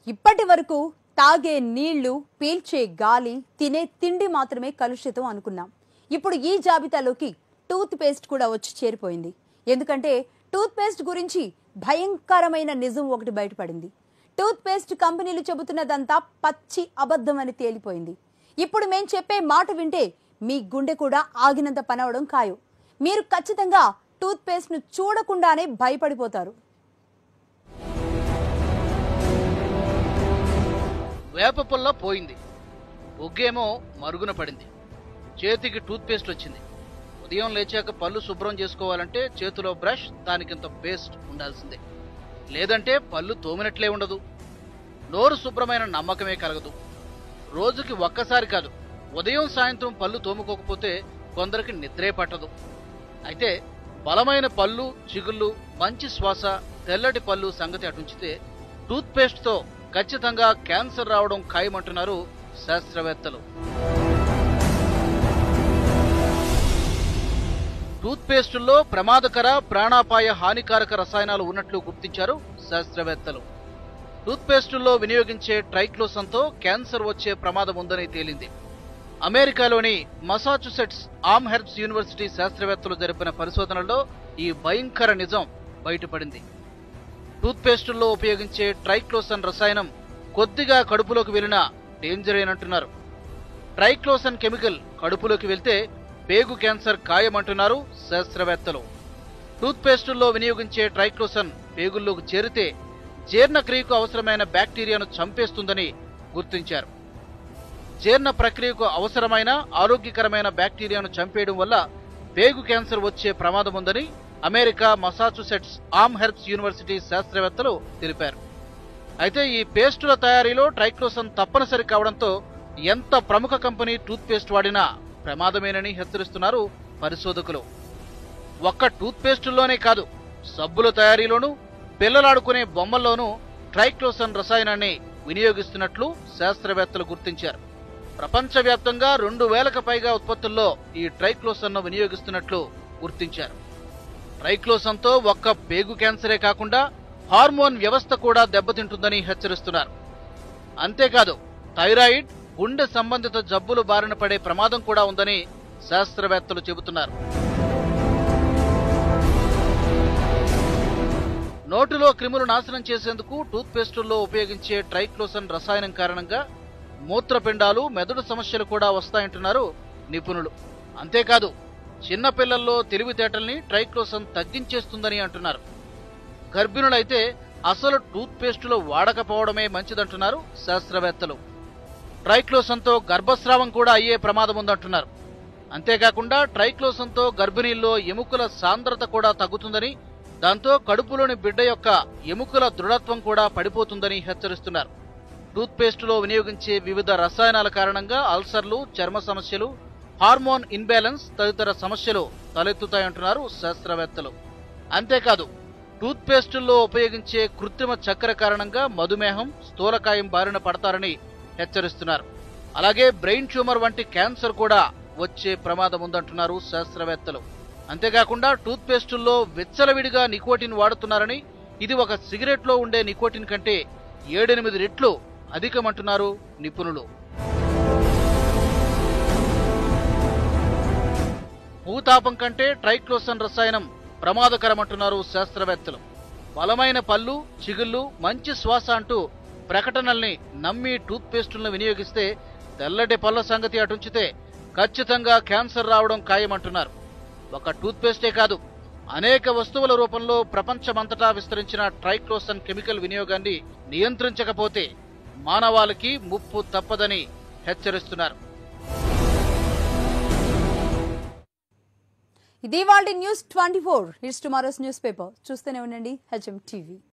ఇప్పటి వరకు తాగే నీళ్లు పీల్చే గాలి తినే తిండి మాత్రమే కలుషితం అనుకున్నాం ఇప్పుడు ఈ జాబితాలోకి టూత్ పేస్ట్ కూడా వచ్చి చేరిపోయింది ఎందుకంటే టూత్ పేస్ట్ గురించి భయంకరమైన నిజం ఒకటి బయటపడింది టూత్ పేస్ట్ కంపెనీలు చెబుతున్నదంతా పచ్చి అబద్ధం అని తేలిపోయింది ఇప్పుడు మేం చెప్పే మాట వింటే మీ గుండె కూడా ఆగినంత పనవడం ఖాయం మీరు ఖచ్చితంగా టూత్ పేస్ట్ను చూడకుండానే భయపడిపోతారు వేప పుల్ల పోయింది బొగ్గేమో మరుగున పడింది చేతికి టూత్ పేస్ట్ వచ్చింది ఉదయం లేచాక పళ్ళు శుభ్రం చేసుకోవాలంటే చేతిలో బ్రష్ దానికింత పేస్ట్ ఉండాల్సిందే లేదంటే పళ్ళు తోమినట్లే ఉండదు నోరు శుభ్రమైన నమ్మకమే కలగదు రోజుకి ఒక్కసారి కాదు ఉదయం సాయంత్రం పళ్ళు తోముకోకపోతే కొందరికి నిద్రే పట్టదు అయితే బలమైన పళ్ళు చిగుళ్ళు మంచి శ్వాస తెల్లటి పళ్ళు సంగతి అటుంచితే టూత్ పేస్ట్ తో ఖచ్చితంగా క్యాన్సర్ రావడం ఖాయమంటున్నారు శాస్త్రవేత్తలు టూత్ పేస్టుల్లో ప్రమాదకర ప్రాణాపాయ హానికారక రసాయనాలు ఉన్నట్లు గుర్తించారు శాస్త్రవేత్తలు టూత్ పేస్టుల్లో వినియోగించే ట్రైక్లోసన్తో క్యాన్సర్ వచ్చే ప్రమాదం ఉందని తేలింది అమెరికాలోని మసాచుసెట్స్ ఆమ్ హెర్బ్స్ యూనివర్సిటీ శాస్త్రవేత్తలు జరిపిన పరిశోధనలో ఈ భయంకర నిజం బయటపడింది టూత్ పేస్టుల్లో ఉపయోగించే ట్రైక్లోసన్ రసాయనం కొద్దిగా కడుపులోకి వెళ్ళినా డేంజర్ అంటున్నారు ట్రైక్లోసన్ కెమికల్ కడుపులోకి వెళ్తే పేగు క్యాన్సర్ ఖాయమంటున్నారు శాస్త్రవేత్తలు టూత్ పేస్టుల్లో వినియోగించే ట్రైక్లోసన్ పేగుల్లోకి చేరితే జీర్ణక్రియకు అవసరమైన బ్యాక్టీరియాను చంపేస్తుందని గుర్తించారు జీర్ణ ప్రక్రియకు అవసరమైన ఆరోగ్యకరమైన బ్యాక్టీరియాను చంపేయడం వల్ల పేగు క్యాన్సర్ వచ్చే ప్రమాదం ఉందని America Massachusetts Amherst university శాస్త్రవేత్తలు తెలిపారు అయితే ఈ పేస్టుల తయారీలో ట్రైక్లోసన్ తప్పనిసరి కావడంతో ఎంత ప్రముఖ కంపెనీ టూత్ పేస్ట్ వాడినా ప్రమాదమేనని హెచ్చరిస్తున్నారు పరిశోధకులు ఒక్క టూత్ పేస్టుల్లోనే కాదు సబ్బుల తయారీలోనూ పిల్లలాడుకునే బొమ్మల్లోనూ ట్రైక్లోసన్ రసాయనాన్ని వినియోగిస్తున్నట్లు శాస్త్రవేత్తలు గుర్తించారు ప్రపంచవ్యాప్తంగా రెండు వేలకు పైగా ఉత్పత్తుల్లో ఈ ట్రైక్లోసన్ను వినియోగిస్తున్నట్లు గుర్తించారు ట్రైక్లోసన్తో ఒక్క పేగు క్యాన్సరే కాకుండా హార్మోన్ వ్యవస్థ కూడా దెబ్బతింటుందని హెచ్చరిస్తున్నారు అంతేకాదు థైరాయిడ్ గుండె సంబంధిత జబ్బులు బారిన పడే ప్రమాదం కూడా ఉందని శాస్త్రవేత్తలు చెబుతున్నారు నోటిలో క్రిములు నాశనం చేసేందుకు టూత్ పేస్టుల్లో ఉపయోగించే ట్రైక్లోసన్ రసాయనం కారణంగా మూత్రపిండాలు మెదడు సమస్యలు కూడా వస్తాయంటున్నారు నిపుణులు అంతేకాదు చిన్న పిల్లల్లో తెలివితేటల్ని ట్రైక్లోసన్ తగ్గించేస్తుందని అంటున్నారు గర్భిణులైతే అసలు టూత్ పేస్టులు వాడకపోవడమే మంచిదంటున్నారు శాస్త్రవేత్తలు ట్రైక్లోసన్తో గర్భస్రావం కూడా అయ్యే ప్రమాదం ఉందంటున్నారు అంతేకాకుండా ట్రైక్లోసన్తో గర్భిణీల్లో ఎముకల సాంద్రత కూడా తగ్గుతుందని దాంతో కడుపులోని బిడ్డ యొక్క ఎముకల దృఢత్వం కూడా పడిపోతుందని హెచ్చరిస్తున్నారు టూత్ పేస్టులో వినియోగించే వివిధ రసాయనాల కారణంగా అల్సర్లు చర్మ సమస్యలు హార్మోన్ ఇన్బ్యాలెన్స్ తదితర సమస్యలు తలెత్తుతాయంటున్నారు శాస్త్రవేత్తలు అంతేకాదు టూత్ పేస్టుల్లో ఉపయోగించే కృత్రిమ చక్కెర కారణంగా మధుమేహం స్థూలకాయం బారిన పడతారని హెచ్చరిస్తున్నారు అలాగే బ్రెయిన్ ట్యూమర్ వంటి క్యాన్సర్ కూడా వచ్చే ప్రమాదం ఉందంటున్నారు శాస్త్రవేత్తలు అంతేకాకుండా టూత్ పేస్టుల్లో విచ్చలవిడిగా నికోటిన్ వాడుతున్నారని ఇది ఒక సిగరెట్ లో ఉండే నికోటిన్ కంటే ఏడెనిమిది రెట్లు అధికమంటున్నారు నిపుణులు భూతాపం కంటే ట్రైక్లోసన్ రసాయనం ప్రమాదకరమంటున్నారు శాస్త్రవేత్తలు బలమైన పళ్ళు చిగుళ్ళు మంచి శ్వాస అంటూ ప్రకటనల్ని నమ్మి టూత్ పేస్టులను వినియోగిస్తే తెల్లటి పళ్ళ సంగతి అటుంచితే ఖచ్చితంగా క్యాన్సర్ రావడం ఖాయమంటున్నారు ఒక టూత్ పేస్టే కాదు అనేక వస్తువుల రూపంలో ప్రపంచమంతటా విస్తరించిన ట్రైక్లోసన్ కెమికల్ వినియోగాన్ని నియంత్రించకపోతే మానవాళికి ముప్పు తప్పదని హెచ్చరిస్తున్నారు ఇది వాళ్ళ news twenty four it's tomorrow's newspaper చూస్తూనే ఉండండి హెచ్ఎం టీవీ